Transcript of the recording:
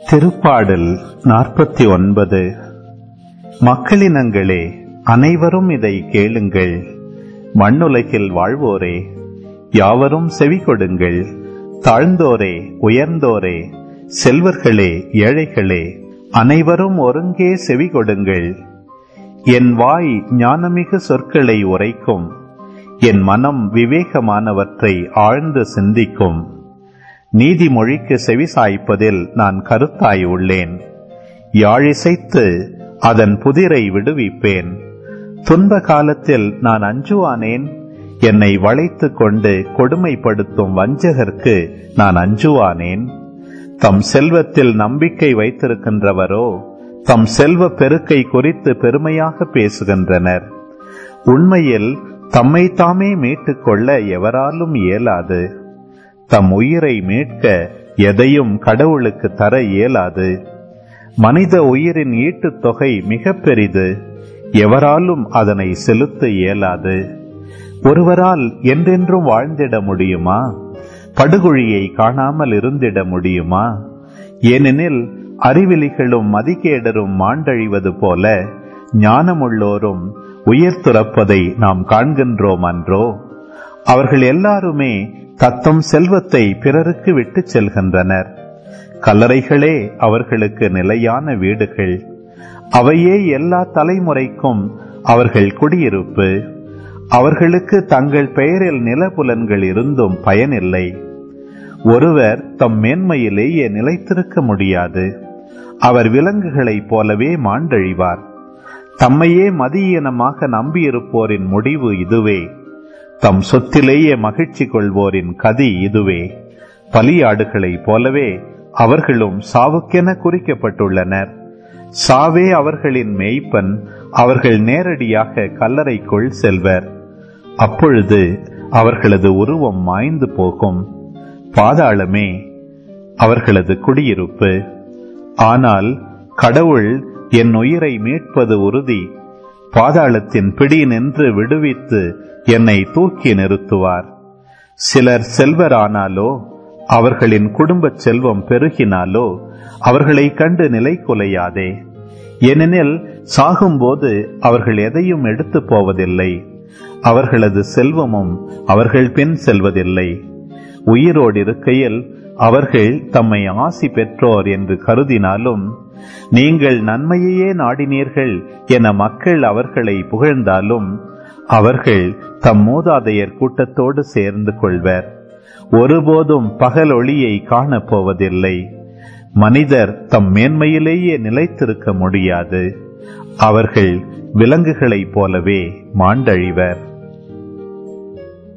திருப்பாடல் நாற்பத்தி ஒன்பது மக்களினங்களே அனைவரும் இதை கேளுங்கள் மண்ணுலகில் வாழ்வோரே யாவரும் செவி கொடுங்கள் தாழ்ந்தோரே உயர்ந்தோரே செல்வர்களே ஏழைகளே அனைவரும் ஒருங்கே செவி கொடுங்கள் என் வாய் ஞானமிகு சொற்களை உரைக்கும் என் மனம் விவேகமானவற்றை ஆழ்ந்து சிந்திக்கும் நீதிமொழிக்கு செவிசாய்ப்பதில் நான் கருத்தாய் உள்ளேன் யாழிசைத்து அதன் புதிரை விடுவிப்பேன் துன்ப காலத்தில் நான் அஞ்சுவானேன் என்னை வளைத்துக் கொண்டு கொடுமைப்படுத்தும் வஞ்சகர்க்கு நான் அஞ்சுவானேன் தம் செல்வத்தில் நம்பிக்கை வைத்திருக்கின்றவரோ தம் செல்வ பெருக்கை குறித்து பெருமையாக பேசுகின்றனர் உண்மையில் தம்மை தாமே மீட்டுக் கொள்ள எவராலும் இயலாது தம் உயிரை மீட்க எதையும் கடவுளுக்கு தர இயலாது மனித உயிரின் ஈட்டுத் தொகை மிக பெரிது எவராலும் அதனை செலுத்த இயலாது ஒருவரால் என்றென்றும் வாழ்ந்திட முடியுமா படுகொழியை காணாமல் இருந்திட முடியுமா ஏனெனில் அறிவிலிகளும் மதிகேடரும் மாண்டழிவது போல ஞானமுள்ளோரும் உயிர் துறப்பதை நாம் காண்கின்றோம் அன்றோ அவர்கள் எல்லாருமே தத்தம் செல்வத்தை பிறருக்கு விட்டுச் செல்கின்றனர் கல்லறைகளே அவர்களுக்கு நிலையான வீடுகள் அவையே எல்லா தலைமுறைக்கும் அவர்கள் குடியிருப்பு அவர்களுக்கு தங்கள் பெயரில் நிலப்புலன்கள் இருந்தும் பயனில்லை ஒருவர் தம் மேன்மையிலேயே நிலைத்திருக்க முடியாது அவர் விலங்குகளைப் போலவே மாண்டழிவார் தம்மையே மதியீனமாக நம்பியிருப்போரின் முடிவு இதுவே தம் சொத்திலேயே மகிழ்ச்சி கொள்வோரின் கதி இதுவே பலியாடுகளைப் போலவே அவர்களும் சாவுக்கென குறிக்கப்பட்டுள்ளனர் சாவே அவர்களின் மேய்ப்பன் அவர்கள் நேரடியாக கல்லறைக்குள் செல்வர் அப்பொழுது அவர்களது உருவம் மாய்ந்து போகும் பாதாளமே அவர்களது குடியிருப்பு ஆனால் கடவுள் என் உயிரை மீட்பது உறுதி பாதாளத்தின் பிடி நின்று விடுவித்து என்னை தூக்கி நிறுத்துவார் சிலர் செல்வரானாலோ அவர்களின் குடும்பச் செல்வம் பெருகினாலோ அவர்களை கண்டு நிலை குலையாதே ஏனெனில் சாகும்போது அவர்கள் எதையும் எடுத்து போவதில்லை அவர்களது செல்வமும் அவர்கள் பின் செல்வதில்லை உயிரோடு இருக்கையில் அவர்கள் தம்மை ஆசி பெற்றோர் என்று கருதினாலும் நீங்கள் நன்மையையே நாடினீர்கள் என மக்கள் அவர்களை புகழ்ந்தாலும் அவர்கள் தம் மூதாதையர் கூட்டத்தோடு சேர்ந்து கொள்வர் ஒருபோதும் பகல் ஒளியை காணப்போவதில்லை மனிதர் தம் மேன்மையிலேயே நிலைத்திருக்க முடியாது அவர்கள் விலங்குகளைப் போலவே மாண்டழிவர்